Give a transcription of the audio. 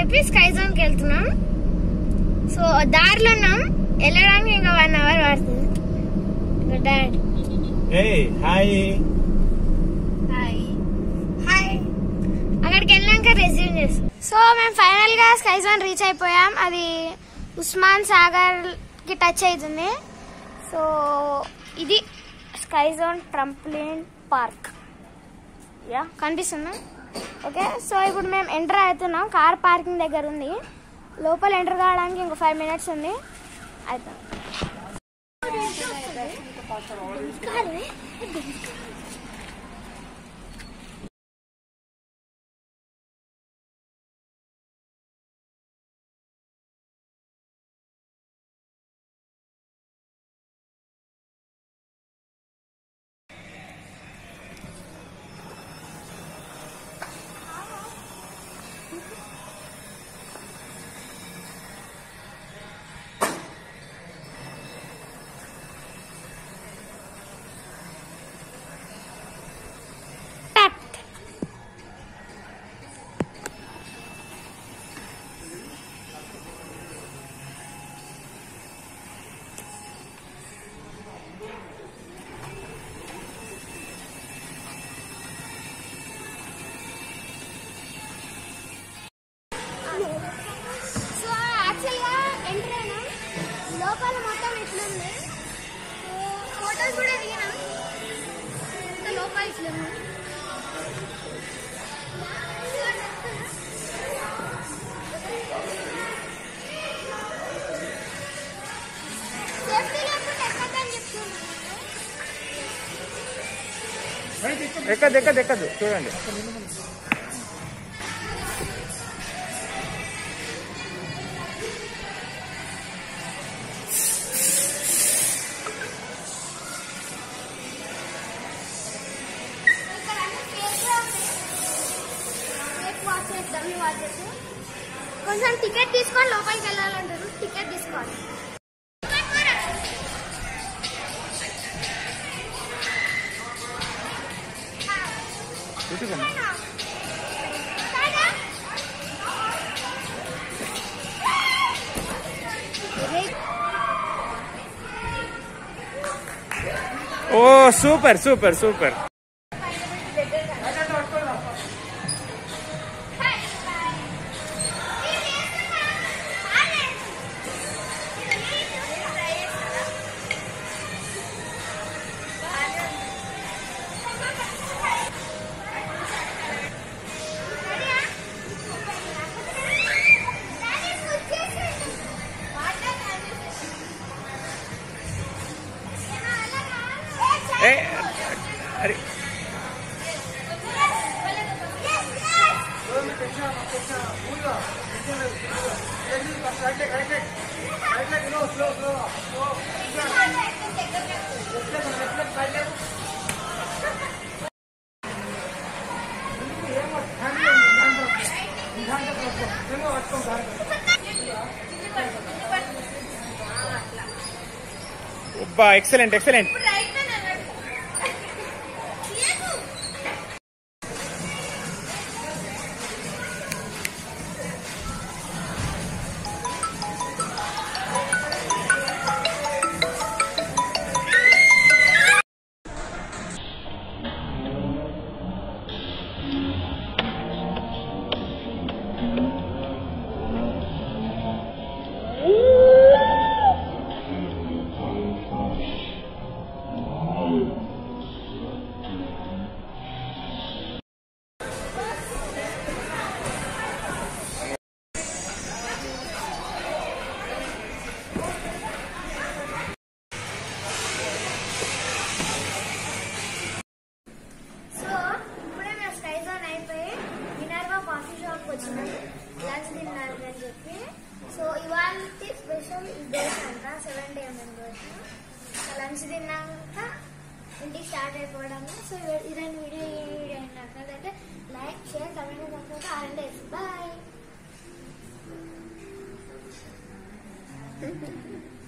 చెప్పి sky zone కి వెళ్తున్నాం సో దారిలో ఉన్నాం వెళ్ళడానికి ఇంకా వన్ అవర్ పడుతుంది డాడ్ ఏయ్ హాయ్ హాయ్ హాయ్ అక్కడికి వెళ్ళాక రెజ్యూమ్ చేస్తాం సో మేము ఫైనల్ గా స్కై జోన్ రీచ్ అయిపోయాం అది ఉస్మాన్ సాగర్ కి టచ్ అవుతుంది సో ఇది స్కై జోన్ ట్రంప్లిన్ పార్క్ యా కనిపిస్తుందా ఓకే సో ఇప్పుడు మేము ఎంటర్ అవుతున్నాం కార్ పార్కింగ్ దగ్గర ఉంది లోపల ఎంటర్ కావడానికి ఇంకో ఫైవ్ మినిట్స్ ఉంది అవుతాం టట్ సో యాక్చువల్గా ఎంటర్ అయినాం లోపల మొత్తం ఇట్లుంది ఫోటోస్ కూడా దిగినాం ఇంత లోపల ఇట్లుంది సేఫ్టీ లేకుండా ఎక్కదని చెప్తున్నాను ఎక్కదు ఎక్కదు ఎక్కదు చూడండి ఇక్కడ అన్ని ఫేక్ గా ఉన్నాయి. Fake watches, dummy watches. కొంచెం టికెట్ తీసుకొని లోపలికి వెళ్ళాలంటారు టికెట్ తీసుకోవాలి చూసుకోండి ఓ సూపర్ సూపర్ సూపర్ ఏ అరే అబ్బా ఎక్సలెంట్ ఎక్సలెంట్ సో ఇప్పుడే మేము స్కై జోన్ అయిపోయి మినర్వా కాఫీ షాప్ వచ్చినాం లంచ్ తిన్నారు అని చెప్పి సో ఇవాళ స్పెషల్ ఇదే అంట సెవెన్ డే రోజు లంచ్ తిన్నాక ఇంటికి స్టార్ట్ అయిపోవడం సో ఇదని వీడియో ఈ వీడియో అయినట్లయితే లైక్ షేర్ కమెంట్ సబ్స్క్రైబ్ ఆరండి బాయ్